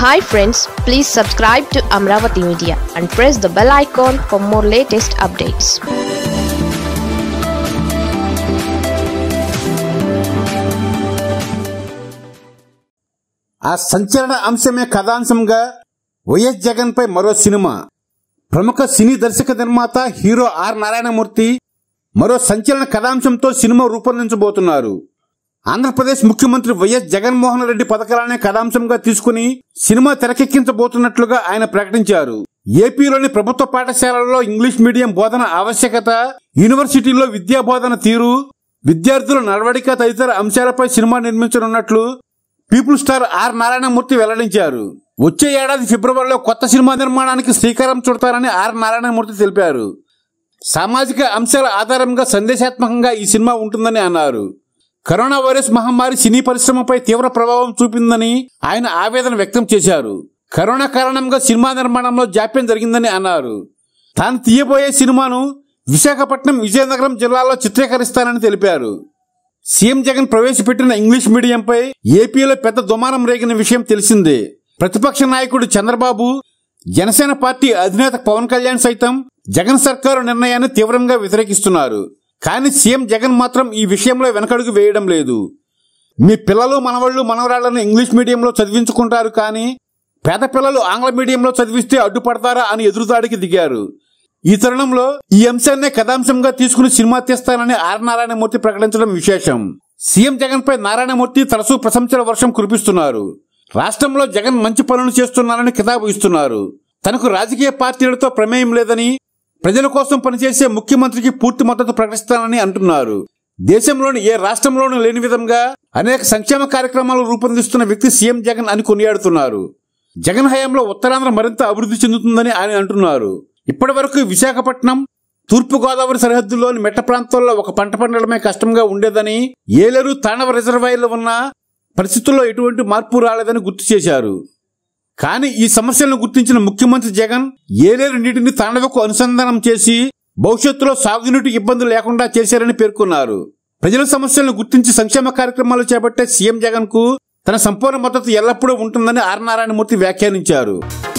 hi friends please subscribe to Amaravati media and press the bell icon for more latest updates ఆ సంచలన అంశమే కథాంశంగా YS Jagan పై మరో cinema ప్రముఖ సినీ దర్శక నిర్మాత హీరో ఆర్ నారాయణమూర్తి మరో సంచలన కథాంశంతో సినిమా రూపొందించబోతున్నారు ఆంధ్రప్రదేశ్ ముఖ్యమంత్రి వైఎస్ జగన్మోహన్ రెడ్డి పథకాలనే కథాంశంగా తీసుకుని సినిమా తెరకెక్కించబోతున్నట్లుగా ఆయన ప్రకటించారు ఏపీలోని ప్రభుత్వ పాఠశాలల్లో ఇంగ్లీష్ మీడియం బోధన ఆవశ్యకత యూనివర్సిటీల్లో విద్యా బోధన తీరు విద్యార్థుల నడవడిక తదితర అంశాలపై సినిమా నిర్మించనున్నట్లు పీపుల్ స్టార్ ఆర్ నారాయణమూర్తి వెల్లడించారు వచ్చే ఏడాది ఫిబ్రవరిలో కొత్త సినిమా నిర్మాణానికి శ్రీకారం చుడతారని ఆర్ నారాయణమూర్తి తెలిపారు సామాజిక అంశాల ఆధారంగా సందేశాత్మకంగా ఈ సినిమా ఉంటుందని అన్నారు కరోనా వైరస్ మహమ్మారి సినీ పరిశ్రమపై తీవ్ర ప్రభావం చూపిందని ఆయన ఆవేదన వ్యక్తం చేశారు కరోనా కారణంగా సినిమా నిర్మాణంలో జాప్యం జరిగిందని అన్నారు తాను తీయబోయే సినిమాను విశాఖపట్నం విజయనగరం జిల్లాలో చిత్రీకరిస్తానని తెలిపారు సీఎం జగన్ ప్రవేశపెట్టిన ఇంగ్లీష్ మీడియంపై ఏపీలో పెద్ద దుమారం రేగిన విషయం తెలిసిందే ప్రతిపక్ష నాయకుడు చంద్రబాబు జనసేన పార్టీ అధినేత పవన్ కళ్యాణ్ సైతం జగన్ సర్కారు నిర్ణయాన్ని తీవ్రంగా వ్యతిరేకిస్తున్నారు కానీ సీఎం జగన్ మాత్రం ఈ విషయంలో వెనకడుగు వేయడం లేదు మీ పిల్లలు మనవళ్ళు మనవరాళ్లను ఇంగ్లీష్ మీడియంలో చదివించుకుంటారు కానీ పేద పిల్లలు ఆంగ్ల మీడియంలో చదివిస్తే అడ్డుపడతారా అని ఎదురుదాడికి దిగారు ఈ తరుణంలో ఈ అంశాన్నే కథాంశంగా తీసుకుని సినిమా తీస్తానని ఆర్ నారాయణమూర్తి ప్రకటించడం విశేషం సీఎం జగన్ పై నారాయణమూర్తి తరచూ ప్రశంసల వర్షం కురిపిస్తున్నారు రాష్ట్రంలో జగన్ మంచి పనులు చేస్తున్నారని కితాబు ఇస్తున్నారు తనకు రాజకీయ పార్టీలతో ప్రమేయం లేదని ప్రజల కోసం పనిచేసే ముఖ్యమంత్రికి పూర్తి మద్దతు ప్రకటిస్తానని అంటున్నారు దేశంలోని ఏ రాష్ట్రంలోనూ లేని విధంగా అనేక సంక్షేమ కార్యక్రమాలు రూపొందిస్తున్న వ్యక్తి సీఎం జగన్ అని కొనియాడుతున్నారు జగన్ హయాంలో ఉత్తరాంధ్ర మరింత అభివృద్ధి చెందుతుందని ఆయన అంటున్నారు ఇప్పటి వరకు విశాఖపట్నం తూర్పు గోదావరి సరిహద్దుల్లోని మెట్ట ప్రాంతాల్లో ఒక పంట పండడమే కష్టంగా ఉండేదని ఏలేరు తాండవ రిజర్వాయర్లు ఉన్న పరిస్థితుల్లో ఎటువంటి మార్పు రాలేదని గుర్తు చేశారు కానీ ఈ సమస్యలను గుర్తించిన ముఖ్యమంత్రి జగన్ ఏలేరు నీటిని తాండవకు అనుసంధానం చేసి భవిష్యత్తులో సాగునీటి ఇబ్బందులు లేకుండా చేశారని పేర్కొన్నారు ప్రజల సమస్యలను గుర్తించి సంక్షేమ కార్యక్రమాలు చేపట్టే సీఎం జగన్ కు తన సంపూర్ణ మద్దతు ఎల్లప్పుడూ ఉంటుందని ఆర్ నారాయణమూర్తి వ్యాఖ్యానించారు